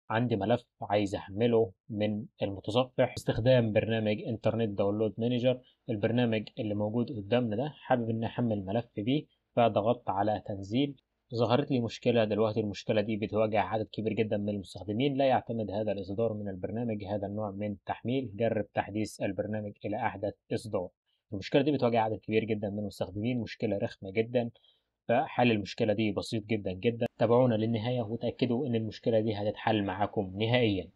عندي ملف عايز احمله من المتصفح باستخدام برنامج انترنت داونلود مانجر البرنامج اللي موجود قدامنا ده حابب اني احمل ملف بيه فضغطت على تنزيل ظهرت لي مشكلة دلوقتي المشكلة دي بتواجه عدد كبير جدا من المستخدمين لا يعتمد هذا الإصدار من البرنامج هذا النوع من التحميل جرب تحديث البرنامج إلى أحدث إصدار المشكلة دي بتواجه عدد كبير جدا من المستخدمين مشكلة رخمة جدا فحل المشكلة دي بسيط جدا جدا تابعونا للنهاية وتأكدوا إن المشكلة دي هتتحل معاكم نهائيا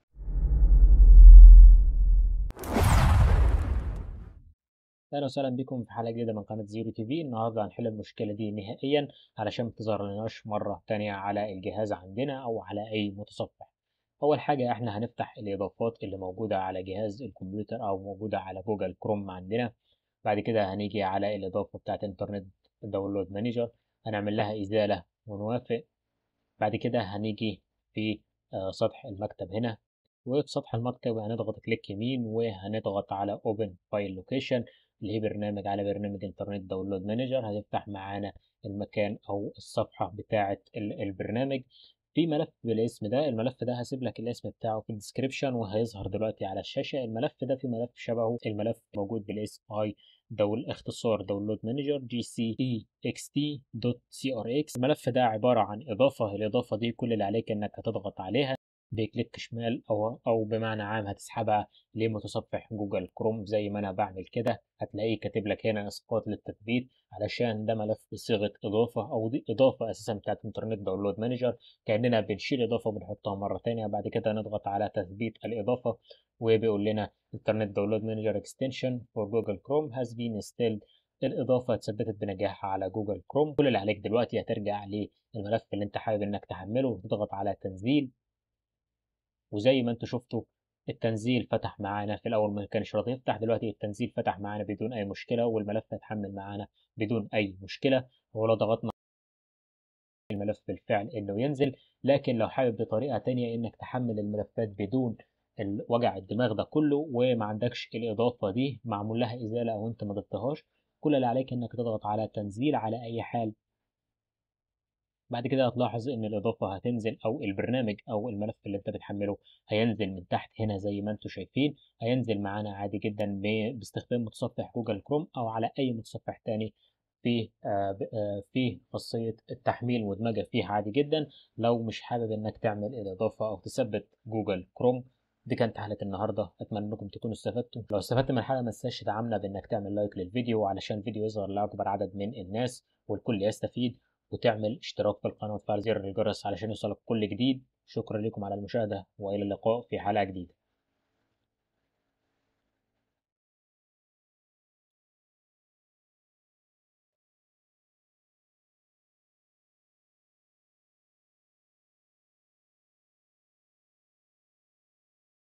اهلا وسهلا بكم في حلقه جديده من قناه زيرو تي في النهارده هنحل المشكله دي نهائيا علشان ما تظهرلناش مره تانية على الجهاز عندنا او على اي متصفح اول حاجه احنا هنفتح الاضافات اللي موجوده على جهاز الكمبيوتر او موجوده على جوجل كروم عندنا بعد كده هنيجي على الاضافه بتاعه انترنت داونلود مانجر هنعمل لها ازاله ونوافق بعد كده هنيجي في سطح المكتب هنا وفي سطح المكتب هنضغط كليك يمين وهنضغط على اوبن فايل لوكيشن اللي هي برنامج على برنامج انترنت داونلود مانجر هتفتح معانا المكان او الصفحه بتاعه البرنامج في ملف بالاسم ده الملف ده هسيب لك الاسم بتاعه في الديسكريبشن وهيظهر دلوقتي على الشاشه الملف ده في ملف شبهه الملف موجود بالاسم اي دول اختصار داونلود مانجر جي سي اي اكس تي دوت سي ار اكس الملف ده عباره عن اضافه الاضافه دي كل اللي عليك انك هتضغط عليها بكليك شمال او او بمعنى عام هتسحبها لمتصفح جوجل كروم زي ما انا بعمل كده هتلاقيه كاتب لك هنا اسقاط للتثبيت علشان ده ملف بصيغه اضافه او دي اضافه اساسا بتاعت انترنت داونلود مانجر كاننا بنشيل اضافه وبنحطها مره ثانيه بعد كده نضغط على تثبيت الاضافه وبيقول لنا انترنت داونلود مانجر اكستنشن فور جوجل كروم هاز بين انستيلد الاضافه اتثبتت بنجاح على جوجل كروم كل اللي عليك دلوقتي هترجع للملف اللي انت حابب انك تحمله وتضغط على تنزيل وزي ما انتم شفتوا التنزيل فتح معانا في الاول ما كانش راضي يفتح دلوقتي التنزيل فتح معانا بدون اي مشكله والملف هيتحمل معانا بدون اي مشكله ولو ضغطنا الملف بالفعل انه ينزل لكن لو حابب بطريقه تانية انك تحمل الملفات بدون وجع الدماغ ده كله وما عندكش الاضافه دي معمول لها ازاله او انت ما ضفتهاش كل اللي عليك انك تضغط على تنزيل على اي حال بعد كده هتلاحظ ان الاضافه هتنزل او البرنامج او الملف اللي انت بتحمله هينزل من تحت هنا زي ما انتم شايفين هينزل معانا عادي جدا باستخدام متصفح جوجل كروم او على اي متصفح تاني في في خاصيه التحميل مدمجه فيه عادي جدا لو مش حابب انك تعمل الاضافه او تثبت جوجل كروم دي كانت حلقه النهارده اتمنى انكم تكونوا استفدتوا لو استفدت من الحلقه ما تنساش تدعمنا بانك تعمل لايك للفيديو علشان الفيديو يظهر لاكبر عدد من الناس والكل يستفيد وتعمل اشتراك في القناة وتفعل زر الجرس علشان يوصلك كل جديد شكرا لكم على المشاهدة وإلى اللقاء في حلقة جديدة